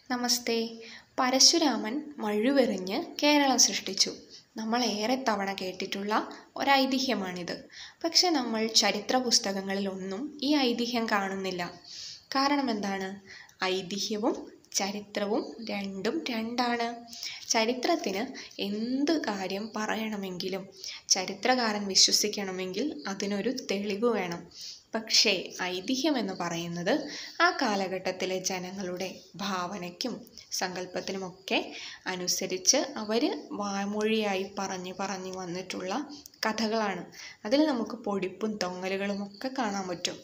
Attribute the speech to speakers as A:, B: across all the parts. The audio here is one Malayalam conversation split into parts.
A: നമസ്തേ പരശുരാമൻ മഴുവെറിഞ്ഞ് കേരളം സൃഷ്ടിച്ചു നമ്മൾ ഏറെ തവണ കേട്ടിട്ടുള്ള ഒരൈതിഹ്യമാണിത് പക്ഷെ നമ്മൾ ചരിത്ര പുസ്തകങ്ങളിലൊന്നും ഈ ഐതിഹ്യം കാണുന്നില്ല കാരണം എന്താണ് ഐതിഹ്യവും ചരിത്രവും രണ്ടും രണ്ടാണ് ചരിത്രത്തിന് എന്ത് കാര്യം പറയണമെങ്കിലും ചരിത്രകാരൻ വിശ്വസിക്കണമെങ്കിൽ അതിനൊരു തെളിവ് വേണം പക്ഷേ ഐതിഹ്യം എന്ന് പറയുന്നത് ആ കാലഘട്ടത്തിലെ ജനങ്ങളുടെ ഭാവനയ്ക്കും സങ്കല്പത്തിനുമൊക്കെ അനുസരിച്ച് അവർ വാമൊഴിയായി പറഞ്ഞ് പറഞ്ഞ് വന്നിട്ടുള്ള കഥകളാണ് അതിൽ നമുക്ക് പൊടിപ്പും തൊങ്ങലുകളും ഒക്കെ കാണാൻ പറ്റും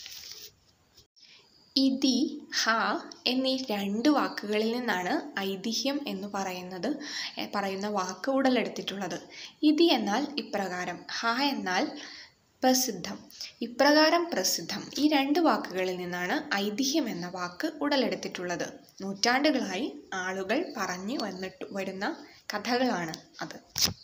A: ഇതി ഹ എന്നീ രണ്ട് വാക്കുകളിൽ നിന്നാണ് ഐതിഹ്യം എന്ന് പറയുന്നത് എ, പറയുന്ന വാക്ക് ഉടലെടുത്തിട്ടുള്ളത് ഇതി എന്നാൽ ഇപ്രകാരം ഹ എന്നാൽ പ്രസിദ്ധം ഇപ്രകാരം പ്രസിദ്ധം ഈ രണ്ട് വാക്കുകളിൽ നിന്നാണ് ഐതിഹ്യം എന്ന വാക്ക് ഉടലെടുത്തിട്ടുള്ളത് നൂറ്റാണ്ടുകളായി ആളുകൾ പറഞ്ഞു വന്നിട്ട് വരുന്ന കഥകളാണ് അത്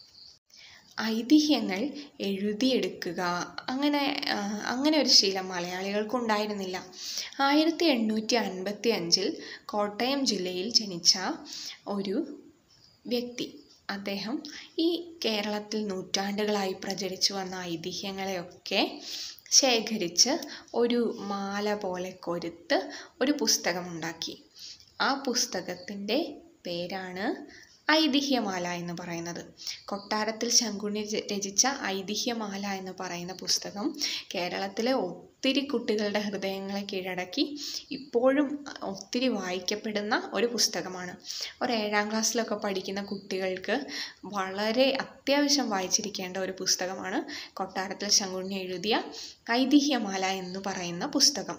A: ഐതിഹ്യങ്ങൾ എഴുതിയെടുക്കുക അങ്ങനെ ആ, അങ്ങനെ ഒരു ശീലം മലയാളികൾക്കുണ്ടായിരുന്നില്ല ആയിരത്തി എണ്ണൂറ്റി അൻപത്തി അഞ്ചിൽ കോട്ടയം ജില്ലയിൽ ജനിച്ച ഒരു വ്യക്തി അദ്ദേഹം ഈ കേരളത്തിൽ നൂറ്റാണ്ടുകളായി പ്രചരിച്ചു വന്ന ഐതിഹ്യങ്ങളെയൊക്കെ ശേഖരിച്ച് ഒരു മാല പോലെ കൊരുത്ത് ഒരു പുസ്തകമുണ്ടാക്കി ആ പുസ്തകത്തിൻ്റെ പേരാണ് ഐതിഹ്യമാല എന്ന് പറയുന്നത് കൊട്ടാരത്തിൽ ശങ്കുണ്ണി രച- രചിച്ച ഐതിഹ്യമാല എന്ന് പറയുന്ന പുസ്തകം കേരളത്തിലെ ഒത്തിരി കുട്ടികളുടെ ഹൃദയങ്ങളെ കീഴടക്കി ഇപ്പോഴും ഒത്തിരി വായിക്കപ്പെടുന്ന ഒരു പുസ്തകമാണ് ഒരു ഏഴാം ക്ലാസ്സിലൊക്കെ പഠിക്കുന്ന കുട്ടികൾക്ക് വളരെ അത്യാവശ്യം വായിച്ചിരിക്കേണ്ട ഒരു പുസ്തകമാണ് കൊട്ടാരത്തിൽ ശങ്കുണ്ണി എഴുതിയ ഐതിഹ്യമാല എന്ന് പറയുന്ന പുസ്തകം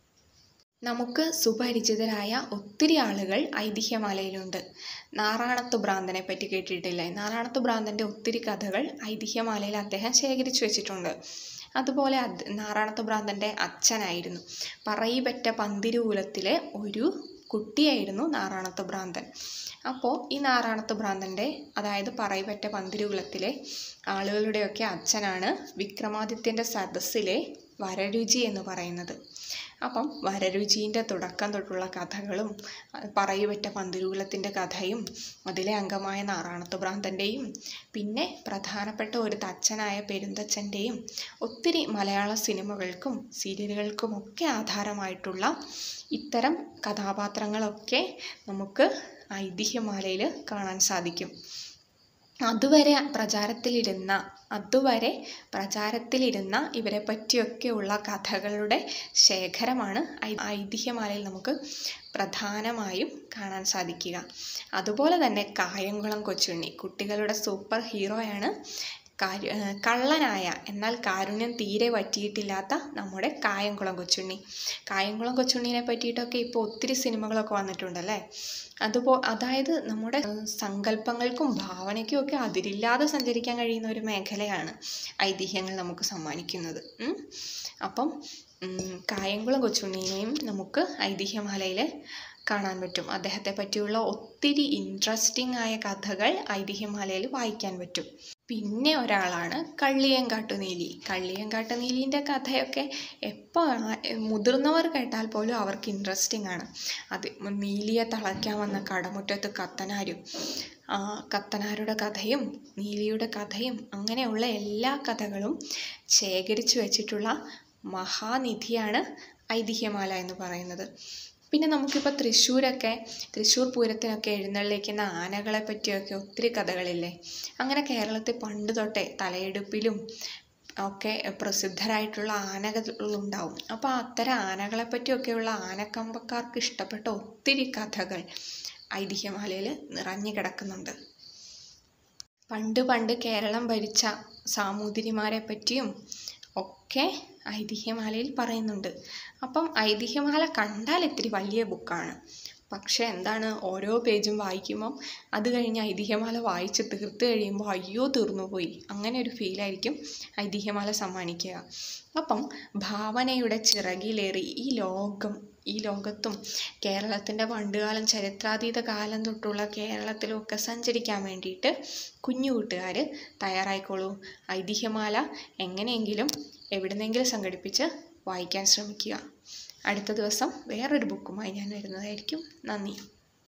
A: നമുക്ക് സുപരിചിതരായ ഒത്തിരി ആളുകൾ ഐതിഹ്യമാലയിലുണ്ട് നാറാണത്ത് ഭ്രാന്തനെ പറ്റി കേട്ടിട്ടില്ലേ നാറാണത്ത് ഭ്രാന്തൻ്റെ ഒത്തിരി കഥകൾ ഐതിഹ്യമാലയിൽ അദ്ദേഹം ശേഖരിച്ചു വെച്ചിട്ടുണ്ട് അതുപോലെ അത് നാറാണത്ത് ഭ്രാന്തൻ്റെ അച്ഛനായിരുന്നു പറയിപെറ്റ പന്തിരുകുലത്തിലെ ഒരു കുട്ടിയായിരുന്നു നാറാണത്ത് ഭ്രാന്തൻ അപ്പോൾ ഈ നാറാണത്ത് ഭ്രാന്തൻ്റെ അതായത് പറയിപെറ്റ പന്തിരുകുലത്തിലെ ആളുകളുടെയൊക്കെ അച്ഛനാണ് വിക്രമാദിത്യൻ്റെ സദസ്സിലെ വരരുചി എന്ന് പറയുന്നത് അപ്പം വരരുചീൻ്റെ തുടക്കം തൊട്ടുള്ള കഥകളും അത് പറയുപറ്റ പന്തിരുകുലത്തിൻ്റെ കഥയും അതിലെ അംഗമായ നാറാണത്ത് ഭ്രാന്തൻ്റെയും പിന്നെ പ്രധാനപ്പെട്ട ഒരു തച്ചനായ പെരുന്തച്ഛൻ്റെയും ഒത്തിരി മലയാള സിനിമകൾക്കും സീരിയലുകൾക്കുമൊക്കെ ആധാരമായിട്ടുള്ള ഇത്തരം കഥാപാത്രങ്ങളൊക്കെ നമുക്ക് ഐതിഹ്യമാലയിൽ കാണാൻ സാധിക്കും അതുവരെ പ്രചാരത്തിലിരുന്ന അതുവരെ പ്രചാരത്തിലിരുന്ന ഇവരെ പറ്റിയൊക്കെയുള്ള കഥകളുടെ ശേഖരമാണ് ഐ- ഐതിഹ്യമാലയിൽ നമുക്ക് പ്രധാനമായും കാണാൻ സാധിക്കുക അതുപോലെ തന്നെ കായംകുളം കൊച്ചുണ്ണി കുട്ടികളുടെ സൂപ്പർ ഹീറോയാണ് കാരു ഏഹ് കള്ളനായ എന്നാൽ കാരുണ്യം തീരെ പറ്റിയിട്ടില്ലാത്ത നമ്മുടെ കായംകുളം കൊച്ചുണ്ണി കായംകുളം കൊച്ചുണ്ണിനെ പറ്റിയിട്ടൊക്കെ ഇപ്പോൾ ഒത്തിരി സിനിമകളൊക്കെ വന്നിട്ടുണ്ടല്ലേ അതുപോ അതായത് നമ്മുടെ ഏഹ് സങ്കല്പങ്ങൾക്കും ഭാവനയ്ക്കും ഒക്കെ അതിരില്ലാതെ സഞ്ചരിക്കാൻ കഴിയുന്ന ഒരു മേഖലയാണ് ഐതിഹ്യങ്ങൾ നമുക്ക് സമ്മാനിക്കുന്നത് ഉം. അപ്പം ഉം, കായംകുളം കൊച്ചുണ്ണിനെയും നമുക്ക് ഐതിഹ്യമാലയിൽ കാണാൻ പറ്റും അദ്ദേഹത്തെ പറ്റിയുള്ള ഒത്തിരി ഇൻട്രസ്റ്റിംഗ് ആയ കഥകൾ ഐതിഹ്യമാലയിൽ വായിക്കാൻ പറ്റും പിന്നെ ഒരാളാണ് കള്ളിയങ്കാട്ടുനീലി കള്ളിയങ്കാട്ടുനീലിൻ്റെ കഥയൊക്കെ എപ്പോൾ മുതിർന്നവർ കേട്ടാൽ പോലും അവർക്ക് ഇൻട്രസ്റ്റിംഗ് ആണ് അത് നീലിയെ തളയ്ക്കാൻ വന്ന കടമുറ്റത്ത് കത്തനാരും ആ കത്തനാരുടെ കഥയും നീലിയുടെ കഥയും അങ്ങനെയുള്ള എല്ലാ കഥകളും ശേഖരിച്ചു വെച്ചിട്ടുള്ള മഹാനിധിയാണ് ഐതിഹ്യമാല എന്ന് പറയുന്നത് പിന്നെ നമുക്കിപ്പോൾ തൃശ്ശൂരൊക്കെ തൃശ്ശൂർ പൂരത്തിനൊക്കെ എഴുന്നള്ളിക്കുന്ന ആനകളെ പറ്റിയൊക്കെ ഒത്തിരി കഥകളില്ലേ അങ്ങനെ കേരളത്തിൽ പണ്ട് തൊട്ടേ തലയെടുപ്പിലും ഒക്കെ പ്രസിദ്ധരായിട്ടുള്ള ആനകളുണ്ടാവും അപ്പോൾ അത്തരം ആനകളെ പറ്റിയൊക്കെയുള്ള ആനക്കമ്പക്കാർക്ക് ഇഷ്ടപ്പെട്ട ഒത്തിരി കഥകൾ ഐതിഹ്യമാലയിൽ നിറഞ്ഞു കിടക്കുന്നുണ്ട് പണ്ട് പണ്ട് കേരളം ഭരിച്ച സാമൂതിരിമാരെ പറ്റിയും ഒക്കെ ഐതിഹ്യമാലയിൽ പറയുന്നുണ്ട് അപ്പം ഐതിഹ്യമാല കണ്ടാൽ ഇത്തിരി വലിയ ബുക്കാണ് പക്ഷേ എന്താണ് ഓരോ പേജും വായിക്കുമ്പം അത് കഴിഞ്ഞ് ഐതിഹ്യമാല വായിച്ച് തീർത്ത് കഴിയുമ്പോൾ അയ്യോ തീർന്നു പോയി അങ്ങനെ ഒരു ഫീലായിരിക്കും ഐതിഹ്യമാല സമ്മാനിക്കുക അപ്പം ഭാവനയുടെ ചിറകിലേറി ഈ ലോകം ഈ ലോകത്തും കേരളത്തിൻ്റെ പണ്ടുകാലം ചരിത്രാതീത കാലം തൊട്ടുള്ള കേരളത്തിലും ഒക്കെ സഞ്ചരിക്കാൻ വേണ്ടിയിട്ട് കുഞ്ഞു കൂട്ടുകാർ തയ്യാറായിക്കോളൂ ഐതിഹ്യമാല എങ്ങനെയെങ്കിലും എവിടുന്നെങ്കിലും സംഘടിപ്പിച്ച് വായിക്കാൻ ശ്രമിക്കുക അടുത്ത ദിവസം വേറൊരു ബുക്കുമായി ഞാൻ വരുന്നതായിരിക്കും നന്ദി